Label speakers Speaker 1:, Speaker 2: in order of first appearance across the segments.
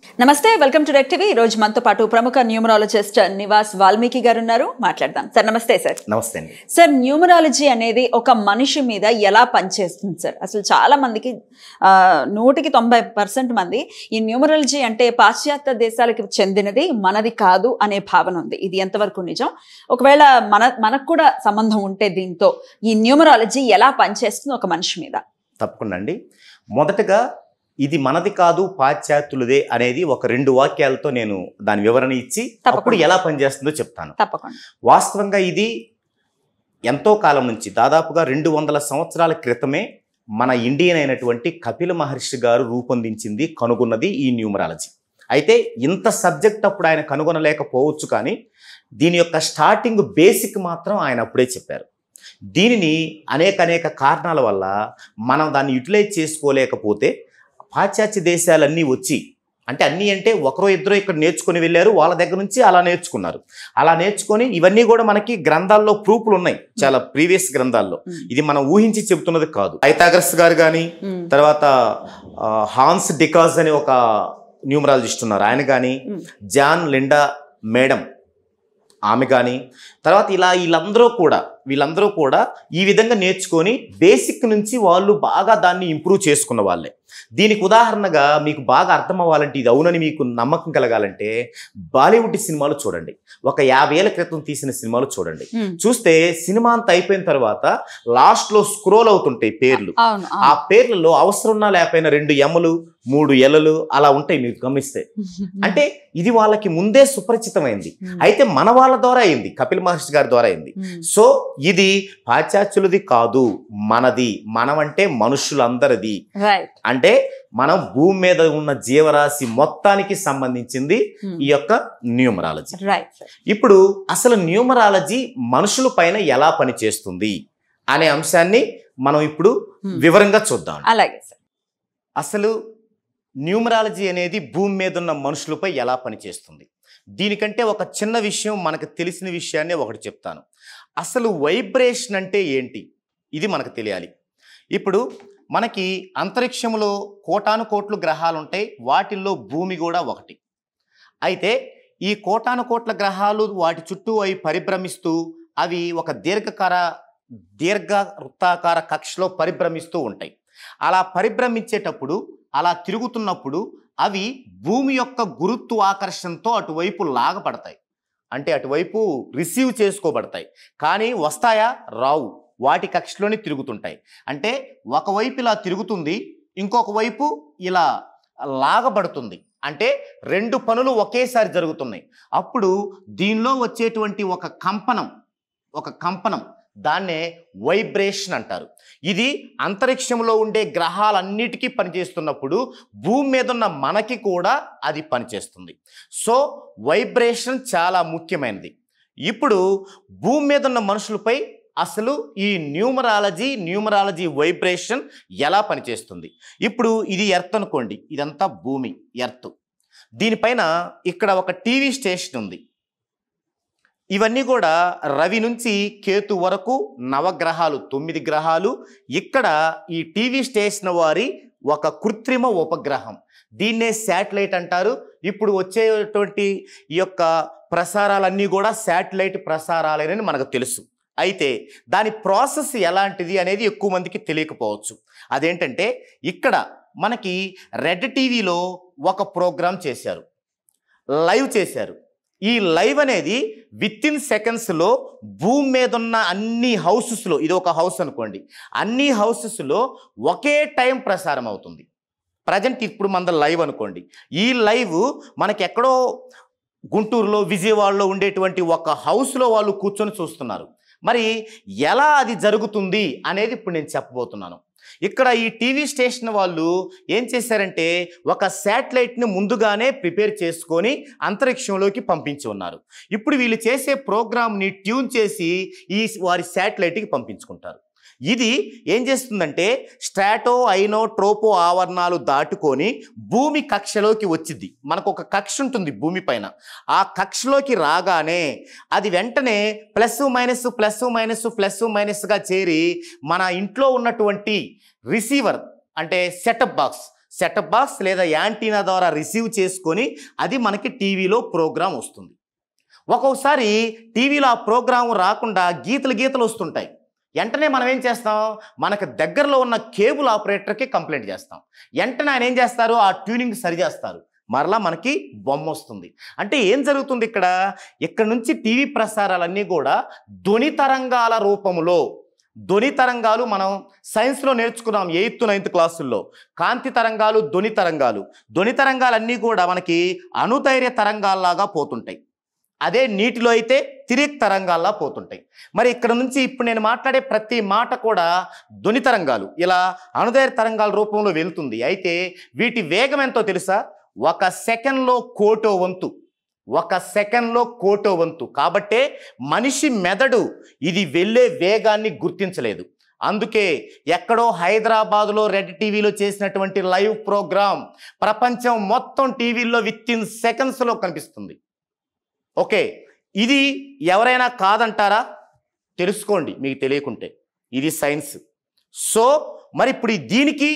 Speaker 1: నమస్తే welcome to రెక్ TV ఈ రోజు మనతో పాటు ప్రముఖ న్యూమరాలజిస్ట్ నివాస్ వాల్మీకి గారు ఉన్నారు మాట్లాడదాం సార్ నమస్తే సార్
Speaker 2: నమస్తే అండి
Speaker 1: సార్ న్యూమరాలజీ అనేది ఒక మనిషి మీద ఎలా పనిచేస్తుంది సార్ అసలు చాలా మందికి ఆ, నూటికి తొంభై పర్సెంట్ మంది ఈ న్యూమరాలజీ అంటే పాశ్చాత్య దేశాలకు చెందినది మనది కాదు అనే భావన ఉంది ఇది ఎంతవరకు నిజం ఒకవేళ మన మనకు కూడా సంబంధం ఉంటే దీంతో ఈ న్యూమరాలజీ ఎలా పనిచేస్తుంది ఒక మనిషి మీద
Speaker 2: తప్పకుండా అండి మొదటగా ఇది మనది కాదు పాశ్చాత్యులదే అనేది ఒక రెండు వాక్యాలతో నేను దాని వివరణ ఇచ్చి
Speaker 1: తప్పకుండా.
Speaker 2: అప్పుడు ఎలా పనిచేస్తుందో చెప్తాను
Speaker 1: తప్పకుండా
Speaker 2: వాస్తవంగా ఇది ఎంతో కాలం నుంచి దాదాపుగా రెండు వందల సంవత్సరాల క్రితమే మన ఇండియన్ అయినటువంటి కపిల మహర్షి గారు రూపొందించింది కనుగొన్నది ఈ న్యూమరాలజీ అయితే ఇంత సబ్జెక్ట్ అప్పుడు ఆయన కనుగొనలేకపోవచ్చు కానీ దీని యొక్క స్టార్టింగ్ బేసిక్ మాత్రం ఆయన అప్పుడే చెప్పారు దీనిని అనేక అనేక కారణాల వల్ల మనం దాన్ని యూటిలైజ్ చేసుకోలేకపోతే పాశ్చాత్య దేశాలన్నీ వచ్చి అంటే అన్నీ అంటే ఒకరో ఇద్దరు ఇక్కడ నేర్చుకుని వెళ్ళారు వాళ్ళ దగ్గర నుంచి అలా నేర్చుకున్నారు అలా నేర్చుకొని ఇవన్నీ కూడా మనకి గ్రంథాల్లో ప్రూఫ్లు ఉన్నాయి చాలా ప్రీవియస్ గ్రంథాల్లో
Speaker 1: మ్మ్.
Speaker 2: ఇది మనం ఊహించి చెబుతున్నది కాదు ఐతాగ్రస్ గారు కానీ
Speaker 1: మ్మ్.
Speaker 2: తర్వాత ఆ, హాన్స్ డికాస్ అని ఒక న్యూమరాలజిస్ట్ ఉన్నారు ఆయన కానీ
Speaker 1: మ్మ్.
Speaker 2: జాన్ లిండా మేడం ఆమె కానీ తర్వాత ఇలా వీళ్ళందరూ కూడా వీళ్ళందరూ కూడా ఈ విధంగా నేర్చుకొని బేసిక్ నుంచి వాళ్ళు బాగా దాన్ని ఇంప్రూవ్ చేసుకున్న వాళ్ళే దీనికి ఉదాహరణగా మీకు బాగా అర్థం అవ్వాలంటే ఇది అవునని మీకు నమ్మకం కలగాలంటే బాలీవుడ్ సినిమాలు చూడండి ఒక యాభై ఏళ్ల క్రితం తీసిన సినిమాలు చూడండి
Speaker 1: మ్మ్.
Speaker 2: చూస్తే సినిమా అంతా అయిపోయిన తర్వాత లాస్ట్లో స్క్రోల్ అవుతుంటాయి పేర్లు
Speaker 1: అవును
Speaker 2: ఆ పేర్లలో అవసరం ఉన్నా లేకపోయినా రెండు ఎమ్మలు మూడు ఎలలు అలా ఉంటాయి మీరు గమనిస్తే అంటే ఇది వాళ్ళకి ముందే సుపరిచితమైంది అయితే మన వాళ్ళ ద్వారా అయింది కపిల్ మహర్షి గారి ద్వారా అయింది సో ఇది పాశ్చాత్యులది కాదు మనది మనం అంటే మనుషులందరిది
Speaker 1: రైట్
Speaker 2: అంటే మనం భూమి మీద ఉన్న జీవరాశి మొత్తానికి సంబంధించింది ఈ యొక్క న్యూమరాలజీ
Speaker 1: రైట్
Speaker 2: ఇప్పుడు అసలు న్యూమరాలజీ మనుషుల పైన ఎలా పనిచేస్తుంది అనే అంశాన్ని మనం ఇప్పుడు వివరంగా చూద్దాం
Speaker 1: అలాగే సార్
Speaker 2: అసలు న్యూమరాలజీ అనేది భూమి మీద ఉన్న మనుషులపై ఎలా పనిచేస్తుంది దీనికంటే ఒక చిన్న విషయం మనకు తెలిసిన విషయాన్ని ఒకటి చెప్తాను అసలు వైబ్రేషన్ అంటే ఏంటి ఇది మనకు తెలియాలి ఇప్పుడు మనకి అంతరిక్షంలో కోటాను కోట్లు గ్రహాలు ఉంటాయి వాటిల్లో భూమి కూడా ఒకటి అయితే ఈ కోటాను కోట్ల గ్రహాలు వాటి చుట్టూ అవి పరిభ్రమిస్తూ అవి ఒక దీర్ఘకార దీర్ఘ వృత్తాకార కక్షలో పరిభ్రమిస్తూ ఉంటాయి అలా పరిభ్రమించేటప్పుడు అలా తిరుగుతున్నప్పుడు అవి భూమి యొక్క గురుత్వ ఆకర్షణతో అటువైపు లాగబడతాయి అంటే అటువైపు రిసీవ్ చేసుకోబడతాయి కానీ వస్తాయా రావు వాటి కక్షలోనే తిరుగుతుంటాయి అంటే ఒకవైపు ఇలా తిరుగుతుంది ఇంకొక వైపు ఇలా లాగబడుతుంది అంటే రెండు పనులు ఒకేసారి జరుగుతున్నాయి అప్పుడు దీనిలో వచ్చేటువంటి ఒక కంపనం ఒక కంపనం దాన్నే వైబ్రేషన్ అంటారు ఇది అంతరిక్షంలో ఉండే గ్రహాలన్నిటికీ పనిచేస్తున్నప్పుడు భూమి మీద ఉన్న మనకి కూడా అది పనిచేస్తుంది సో వైబ్రేషన్ చాలా ముఖ్యమైనది ఇప్పుడు భూమి మీద ఉన్న మనుషులపై అసలు ఈ న్యూమరాలజీ న్యూమరాలజీ వైబ్రేషన్ ఎలా పనిచేస్తుంది ఇప్పుడు ఇది ఎర్త్ అనుకోండి ఇదంతా భూమి ఎర్త్ దీనిపైన ఇక్కడ ఒక టీవీ స్టేషన్ ఉంది ఇవన్నీ కూడా రవి నుంచి కేతు వరకు నవగ్రహాలు తొమ్మిది గ్రహాలు ఇక్కడ ఈ టీవీ స్టేషన్ వారి ఒక కృత్రిమ ఉపగ్రహం దీన్నే శాటిలైట్ అంటారు ఇప్పుడు వచ్చేటువంటి ఈ యొక్క ప్రసారాలన్నీ కూడా శాటిలైట్ ప్రసారాలేనని మనకు తెలుసు అయితే దాని ప్రాసెస్ ఎలాంటిది అనేది ఎక్కువ మందికి తెలియకపోవచ్చు అదేంటంటే ఇక్కడ మనకి రెడ్ టీవీలో ఒక ప్రోగ్రాం చేశారు లైవ్ చేశారు ఈ లైవ్ అనేది విత్ ఇన్ సెకండ్స్లో భూమి మీద ఉన్న అన్ని హౌసెస్లో ఇది ఒక హౌస్ అనుకోండి అన్ని హౌసెస్లో ఒకే టైం ప్రసారం అవుతుంది ప్రజెంట్ ఇప్పుడు మన లైవ్ అనుకోండి ఈ లైవ్ మనకి ఎక్కడో గుంటూరులో విజయవాడలో ఉండేటువంటి ఒక హౌస్లో వాళ్ళు కూర్చొని చూస్తున్నారు మరి ఎలా అది జరుగుతుంది అనేది ఇప్పుడు నేను చెప్పబోతున్నాను ఇక్కడ ఈ టీవీ స్టేషన్ వాళ్ళు ఏం చేశారంటే ఒక శాటిలైట్ని ముందుగానే ప్రిపేర్ చేసుకొని అంతరిక్షంలోకి పంపించి ఉన్నారు ఇప్పుడు వీళ్ళు చేసే ప్రోగ్రామ్ని ట్యూన్ చేసి ఈ వారి శాటిలైట్కి పంపించుకుంటారు ఇది ఏం చేస్తుందంటే స్ట్రాటో ఐనో ట్రోపో ఆవరణాలు దాటుకొని భూమి కక్షలోకి వచ్చింది మనకు ఒక కక్ష ఉంటుంది భూమి పైన ఆ కక్షలోకి రాగానే అది వెంటనే plus minus plus minus plus మైనస్గా చేరి మన ఇంట్లో ఉన్నటువంటి రిసీవర్ అంటే సెటప్ బాక్స్ సెటప్ బాక్స్ లేదా యాంటీనా ద్వారా రిసీవ్ చేసుకొని అది మనకి టీవీలో ప్రోగ్రాం వస్తుంది ఒక్కొక్కసారి టీవీలో ఆ ప్రోగ్రాం రాకుండా గీతలు గీతలు వస్తుంటాయి వెంటనే మనం ఏం చేస్తాం మనకు దగ్గరలో ఉన్న కేబుల్ ఆపరేటర్కి కంప్లైంట్ చేస్తాం వెంటనే ఆయన ఏం చేస్తారు ఆ ట్యూనింగ్ సరి చేస్తారు మరలా మనకి బొమ్మ వస్తుంది అంటే ఏం జరుగుతుంది ఇక్కడ ఇక్కడ నుంచి టీవీ ప్రసారాలన్నీ కూడా ధ్వని తరంగాల రూపంలో ధ్వని తరంగాలు మనం సైన్స్లో నేర్చుకున్నాం ఎయిత్ నైన్త్ క్లాసుల్లో కాంతి తరంగాలు ధ్వని తరంగాలు ధ్వని తరంగాలన్నీ కూడా మనకి అణుధైర్య తరంగాల్లాగా పోతుంటాయి అదే నీటిలో అయితే తిరిగి తరంగాల్లా పోతుంటాయి మరి ఇక్కడ నుంచి ఇప్పుడు నేను మాట్లాడే ప్రతి మాట కూడా ధ్వని తరంగాలు ఇలా అణుధైర్య తరంగాల రూపంలో వెళ్తుంది అయితే వీటి వేగం ఎంతో తెలుసా ఒక సెకండ్లో కోటో వంతు ఒక సెకండ్లో కోటో వంతు కాబట్టే మనిషి మెదడు ఇది వెళ్ళే వేగాన్ని గుర్తించలేదు అందుకే ఎక్కడో హైదరాబాద్లో రెడ్ టీవీలో చేసినటువంటి లైవ్ ప్రోగ్రామ్ ప్రపంచం మొత్తం టీవీల్లో విత్ ఇన్ సెకండ్స్లో కనిపిస్తుంది ఓకే ఇది ఎవరైనా కాదంటారా తెలుసుకోండి మీకు తెలియకుంటే ఇది సైన్స్ సో మరి ఇప్పుడు ఈ దీనికి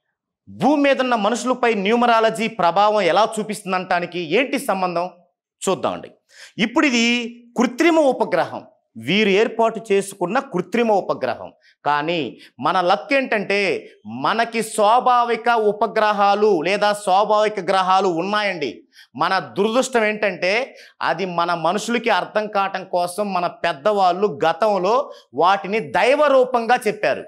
Speaker 2: భూమి మీద ఉన్న మనుషులపై న్యూమరాలజీ ప్రభావం ఎలా చూపిస్తుందంటానికి ఏంటి సంబంధం చూద్దామండి ఇప్పుడు ఇది కృత్రిమ ఉపగ్రహం వీరు ఏర్పాటు చేసుకున్న కృత్రిమ ఉపగ్రహం కానీ మన లక్ ఏంటంటే మనకి స్వాభావిక ఉపగ్రహాలు లేదా స్వాభావిక గ్రహాలు ఉన్నాయండి మన దురదృష్టం ఏంటంటే అది మన మనుషులకి అర్థం కావటం కోసం మన పెద్దవాళ్ళు గతంలో వాటిని దైవ రూపంగా చెప్పారు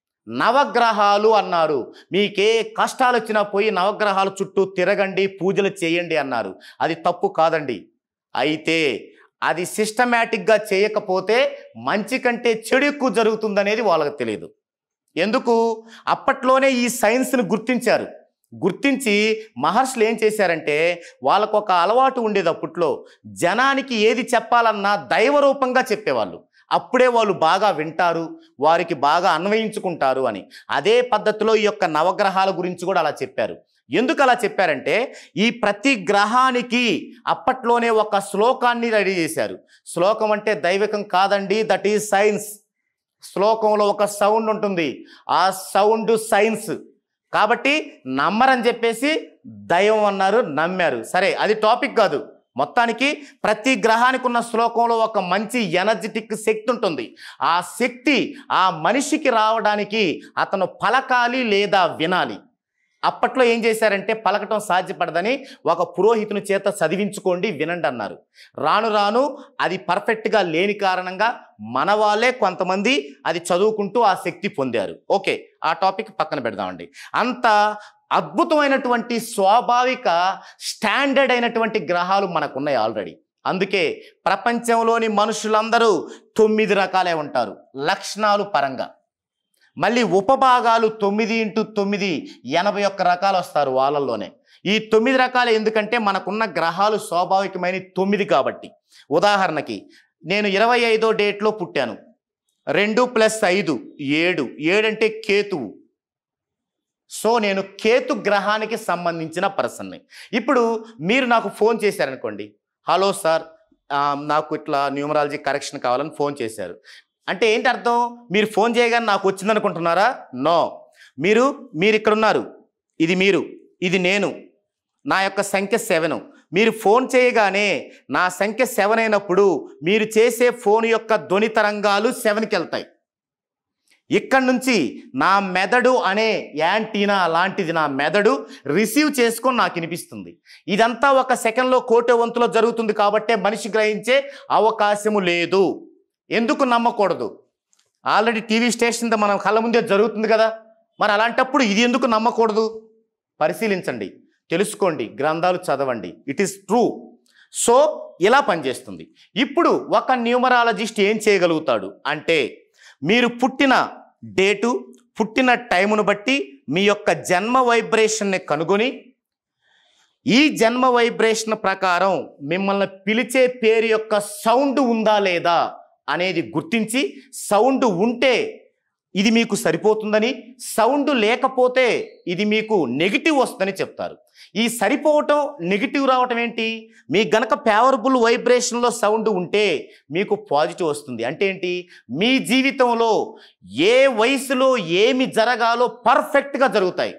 Speaker 2: నవగ్రహాలు అన్నారు మీకే కష్టాలు వచ్చినా పోయి నవగ్రహాల చుట్టూ తిరగండి పూజలు చేయండి అన్నారు అది తప్పు కాదండి అయితే అది సిస్టమేటిక్గా చేయకపోతే మంచి కంటే చెడు ఎక్కువ జరుగుతుందనేది వాళ్ళకి తెలియదు ఎందుకు అప్పట్లోనే ఈ సైన్స్ని గుర్తించారు గుర్తించి మహర్షులు ఏం చేశారంటే వాళ్ళకు ఒక అలవాటు ఉండేది అప్పట్లో జనానికి ఏది చెప్పాలన్నా దైవ రూపంగా చెప్పేవాళ్ళు అప్పుడే వాళ్ళు బాగా వింటారు వారికి బాగా అన్వయించుకుంటారు అని అదే పద్ధతిలో ఈ యొక్క నవగ్రహాల గురించి కూడా అలా చెప్పారు ఎందుకు అలా చెప్పారంటే ఈ ప్రతి గ్రహానికి అప్పట్లోనే ఒక శ్లోకాన్ని రెడీ చేశారు శ్లోకం అంటే దైవికం కాదండి దట్ ఈజ్ సైన్స్ శ్లోకంలో ఒక సౌండ్ ఉంటుంది ఆ సౌండ్ సైన్స్ కాబట్టి నమ్మరని చెప్పేసి దైవం అన్నారు నమ్మారు సరే అది టాపిక్ కాదు మొత్తానికి ప్రతి గ్రహానికి ఉన్న శ్లోకంలో ఒక మంచి ఎనర్జెటిక్ శక్తి ఉంటుంది ఆ శక్తి ఆ మనిషికి రావడానికి అతను పలకాలి లేదా వినాలి అప్పట్లో ఏం చేశారంటే పలకటం సాధ్యపడదని ఒక పురోహితుని చేత చదివించుకోండి వినండి అన్నారు రాను రాను అది పర్ఫెక్ట్గా లేని కారణంగా మన వాళ్ళే కొంతమంది అది చదువుకుంటూ ఆ శక్తి పొందారు ఓకే ఆ టాపిక్ పక్కన పెడదామండి అంత అద్భుతమైనటువంటి స్వాభావిక స్టాండర్డ్ అయినటువంటి గ్రహాలు మనకున్నాయి ఆల్రెడీ అందుకే ప్రపంచంలోని మనుషులందరూ తొమ్మిది రకాలే ఉంటారు లక్షణాలు పరంగా మళ్ళీ ఉపభాగాలు తొమ్మిది ఇంటూ తొమ్మిది ఎనభై ఒక్క రకాలు వస్తారు వాళ్ళల్లోనే ఈ తొమ్మిది రకాలు ఎందుకంటే మనకున్న గ్రహాలు స్వాభావికమైన తొమ్మిది కాబట్టి ఉదాహరణకి నేను ఇరవై ఐదో డేట్లో పుట్టాను రెండు ప్లస్ ఐదు ఏడు ఏడంటే కేతువు సో నేను కేతు గ్రహానికి సంబంధించిన పర్సన్ని ఇప్పుడు మీరు నాకు ఫోన్ చేశారనుకోండి హలో సార్ ఆ, నాకు ఇట్లా న్యూమరాలజీ కరెక్షన్ కావాలని ఫోన్ చేశారు అంటే ఏంటి అర్థం మీరు ఫోన్ చేయగానే నాకు వచ్చిందనుకుంటున్నారా నో మీరు మీరు ఇక్కడ ఉన్నారు ఇది మీరు ఇది నేను నా యొక్క సంఖ్య సెవెన్ మీరు ఫోన్ చేయగానే నా సంఖ్య సెవెన్ అయినప్పుడు మీరు చేసే ఫోన్ యొక్క ధ్వని తరంగాలు సెవెన్కి వెళ్తాయి ఇక్కడి నుంచి నా మెదడు అనే యాంటీనా లాంటిది నా మెదడు రిసీవ్ చేసుకొని నాకు వినిపిస్తుంది ఇదంతా ఒక సెకండ్లో కోటో వంతులో జరుగుతుంది కాబట్టే మనిషి గ్రహించే అవకాశము లేదు ఎందుకు నమ్మకూడదు ఆల్రెడీ టీవీ స్టేషన్ మన కళ్ళ ముందే జరుగుతుంది కదా మరి అలాంటప్పుడు ఇది ఎందుకు నమ్మకూడదు పరిశీలించండి తెలుసుకోండి గ్రంథాలు చదవండి ఇట్ ఈస్ ట్రూ సో ఇలా పనిచేస్తుంది ఇప్పుడు ఒక న్యూమరాలజిస్ట్ ఏం చేయగలుగుతాడు అంటే మీరు పుట్టిన డేటు పుట్టిన టైమును బట్టి మీ యొక్క జన్మ వైబ్రేషన్ని కనుగొని ఈ జన్మ వైబ్రేషన్ ప్రకారం మిమ్మల్ని పిలిచే పేరు యొక్క సౌండ్ ఉందా లేదా అనేది గుర్తించి సౌండ్ ఉంటే ఇది మీకు సరిపోతుందని సౌండ్ లేకపోతే ఇది మీకు నెగిటివ్ వస్తుందని చెప్తారు ఈ సరిపోవటం నెగిటివ్ రావటం ఏంటి మీ గనక ఫేవరబుల్ వైబ్రేషన్లో సౌండ్ ఉంటే మీకు పాజిటివ్ వస్తుంది అంటే ఏంటి మీ జీవితంలో ఏ వయసులో ఏమి జరగాలో పర్ఫెక్ట్గా జరుగుతాయి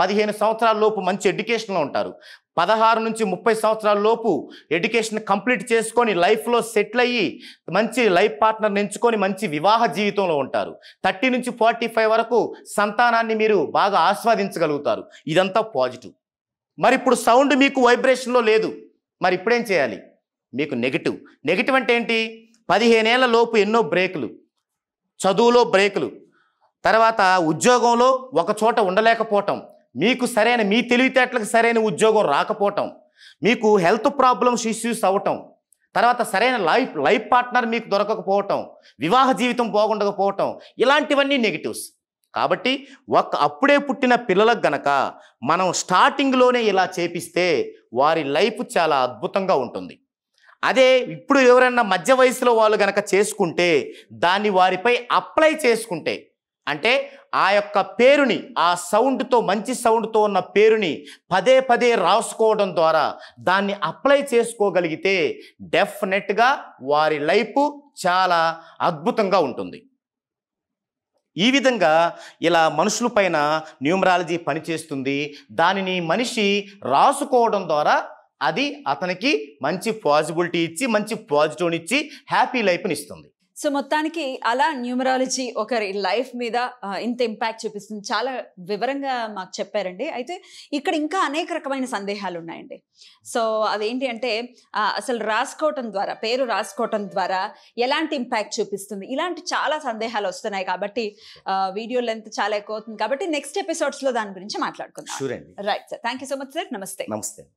Speaker 2: పదిహేను సంవత్సరాల లోపు మంచి ఎడ్యుకేషన్లో ఉంటారు పదహారు నుంచి ముప్పై సంవత్సరాల లోపు ఎడ్యుకేషన్ కంప్లీట్ చేసుకొని లైఫ్లో సెటిల్ అయ్యి మంచి లైఫ్ పార్ట్నర్ ఎంచుకొని మంచి వివాహ జీవితంలో ఉంటారు థర్టీ నుంచి ఫార్టీ ఫైవ్ వరకు సంతానాన్ని మీరు బాగా ఆస్వాదించగలుగుతారు ఇదంతా పాజిటివ్ మరి ఇప్పుడు సౌండ్ మీకు వైబ్రేషన్లో లేదు మరి ఇప్పుడేం చేయాలి మీకు నెగిటివ్ నెగిటివ్ అంటే ఏంటి పదిహేనేళ్ల లోపు ఎన్నో బ్రేకులు చదువులో బ్రేకులు తర్వాత ఉద్యోగంలో ఒక చోట ఉండలేకపోవటం మీకు సరైన మీ తెలివితేటలకు సరైన ఉద్యోగం రాకపోవటం మీకు హెల్త్ ప్రాబ్లమ్స్ ఇష్యూస్ అవ్వటం తర్వాత సరైన లైఫ్ లైఫ్ పార్ట్నర్ మీకు దొరకకపోవటం వివాహ జీవితం బాగుండకపోవటం ఇలాంటివన్నీ నెగిటివ్స్ కాబట్టి ఒక అప్పుడే పుట్టిన పిల్లలకు గనక మనం స్టార్టింగ్లోనే ఇలా చేపిస్తే వారి లైఫ్ చాలా అద్భుతంగా ఉంటుంది అదే ఇప్పుడు ఎవరైనా మధ్య వయసులో వాళ్ళు గనక చేసుకుంటే దాన్ని వారిపై అప్లై చేసుకుంటే అంటే ఆ యొక్క పేరుని ఆ సౌండ్తో మంచి సౌండ్తో ఉన్న పేరుని పదే పదే రాసుకోవడం ద్వారా దాన్ని అప్లై చేసుకోగలిగితే డెఫినెట్గా వారి లైఫ్ చాలా అద్భుతంగా ఉంటుంది ఈ విధంగా ఇలా మనుషుల పైన న్యూమరాలజీ పనిచేస్తుంది దానిని మనిషి రాసుకోవడం ద్వారా అది అతనికి మంచి పాజిబిలిటీ ఇచ్చి మంచి పాజిటివ్ని ఇచ్చి హ్యాపీ లైఫ్ని ఇస్తుంది
Speaker 1: సో మొత్తానికి అలా న్యూమరాలజీ ఒకరి లైఫ్ మీద ఆ, ఇంత ఇంపాక్ట్ చూపిస్తుంది చాలా వివరంగా మాకు చెప్పారండి అయితే ఇక్కడ ఇంకా అనేక రకమైన సందేహాలు ఉన్నాయండి సో అదేంటి అంటే ఆ, అసలు రాసుకోవటం ద్వారా పేరు రాసుకోవటం ద్వారా ఎలాంటి ఇంపాక్ట్ చూపిస్తుంది ఇలాంటి చాలా సందేహాలు వస్తున్నాయి కాబట్టి ఆ, వీడియో లెంత్ చాలా ఎక్కువ అవుతుంది కాబట్టి నెక్స్ట్ ఎపిసోడ్స్లో దాని గురించి మాట్లాడుకుందాం
Speaker 2: షూర్ అండి
Speaker 1: right sir thank you so much sir నమస్తే
Speaker 2: నమస్తే